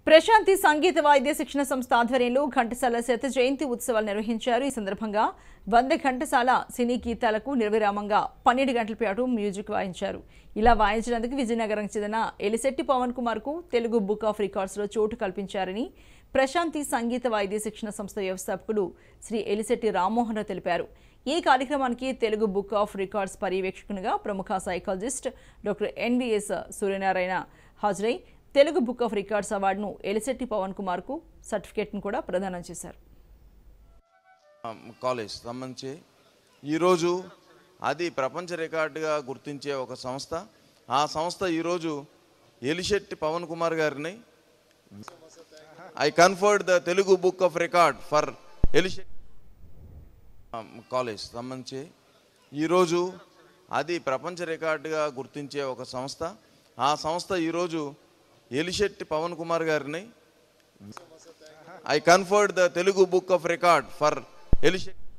ప్రశాంతి సంగీత వాయిద్య శిక్షణ సంస్థ ఆధ్వర్యంలో ఘంటసాల శత జయంతి ఉత్సవాలు నిర్వహించారు ఈ సందర్భంగా వంద ఘంటసాల సినీ గీతాలకు నిర్విరామంగా పన్నెండు గంటల పాటు మ్యూజిక్ వాయించారు ఇలా వాయించినందుకు విజయనగరం చెందిన ఎలిశెట్టి పవన్ కుమార్ కు తెలుగు బుక్ ఆఫ్ రికార్డ్స్ లో చోటు కల్పించారని ప్రశాంతి సంగీత వాయిద్య శిక్షణ సంస్థ వ్యవస్థాపకుడు శ్రీ ఎలిశెట్టి రామ్మోహన్ రావు తెలిపారు ఈ కార్యక్రమానికి తెలుగు బుక్ ఆఫ్ రికార్డ్స్ పర్యవేక్షకునిగా ప్రముఖ సైకాలజిస్ట్ డాక్టర్ ఎన్విఎస్ సూర్యనారాయణ హాజరై తెలుగు బుక్ ఆఫ్ రికార్డ్స్ అవార్డును ఎలిశెట్టి పవన్ కుమార్కు సర్టిఫికేట్ను కూడా ప్రదానం చేశారు కాలేజ్ సంబంధించి ఈరోజు అది ప్రపంచ రికార్డుగా గుర్తించే ఒక సంస్థ ఆ సంస్థ ఈరోజు ఎలిశెట్టి పవన్ కుమార్ గారిని I conferred the Telugu book of record for Elishetti college సంబంధించి ఈరోజు అది ప్రపంచ రికార్డుగా గుర్తించే ఒక సంస్థ ఆ సంస్థ ఈరోజు ఎలిశెట్టి పవన్ కుమార్ గారిని I conferred the Telugu book of record for Elisetti